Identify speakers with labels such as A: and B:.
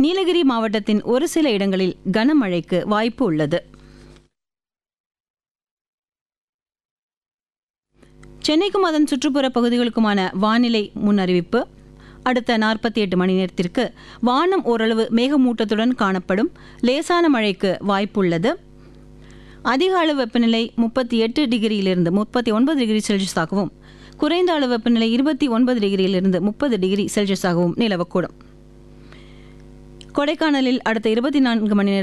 A: நீலகிரி மாவட்டத்தின் ஒரு சில இடங்களில் கனமழைக்கு வாய்ப்பு உள்ளது சென்னைக்கும் அதன் சுற்றுப்புற பகுதிகளுக்குமான வானிலை முன்னறிவிப்பு அடுத்த நாற்பத்தி எட்டு மணி நேரத்திற்கு வானம் ஓரளவு மேகமூட்டத்துடன் காணப்படும் லேசான மழைக்கு வாய்ப்புள்ளது அதிக அளவு வெப்பநிலை முப்பத்தி எட்டு டிகிரியிலிருந்து முப்பத்தி ஒன்பது டிகிரி செல்சியஸாகவும் குறைந்த அளவு வெப்பநிலை இருபத்தி ஒன்பது டிகிரியிலிருந்து முப்பது டிகிரி செல்சியஸாகவும் நிலவக்கூடும் கொடைக்கானலில் அடுத்த இருபத்தி நான்கு மணி நேர